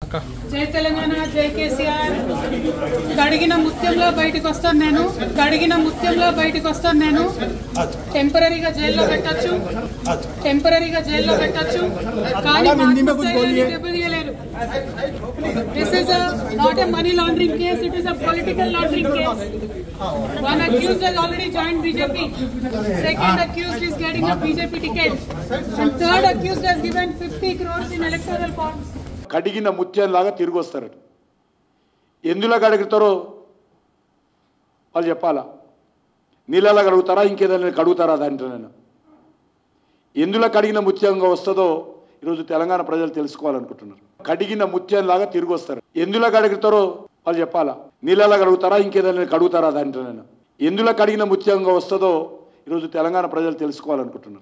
జై తెలంగాణ జై కేసీఆర్ కడిగిన ముత్యంలో బయటకు వస్తాను నేను కడిగిన ముత్యంలో బయటకు వస్తాను నేను టెంపరీగా జైల్లో పెట్టొచ్చు టెంపరీగా జైల్లో పెట్టొచ్చు కానీ మా ఆత్మస్థైర్యాన్ని దెబ్బతీయలేరు this is not a money laundering case it is a political laundering case One accused has already joined BJP. Second accused is getting a BJP ticket. And third accused has given 50 crores in electoral bonds. కడిగిన ముత్యంలాగా తిరిగి వస్తారు ఎందులో కడుగుతారో వాళ్ళు చెప్పాలా నీళ్ళలా కడుగుతారా ఇంకేదైనా కడుగుతారా దాంట్లో నేను ఎందులో కడిగిన ముత్యంగా వస్తుందో ఈరోజు తెలంగాణ ప్రజలు తెలుసుకోవాలనుకుంటున్నారు కడిగిన ముత్యంలాగా తిరిగి వస్తారు ఎందులో కడుగుతారో వాళ్ళు చెప్పాలా నీళ్ళలా కడుగుతారా ఇంకేదైనా కడుగుతారా దాంట్లో నేను ఎందులో కడిగిన ముత్యంగా వస్తుందో ఈరోజు తెలంగాణ ప్రజలు తెలుసుకోవాలనుకుంటున్నారు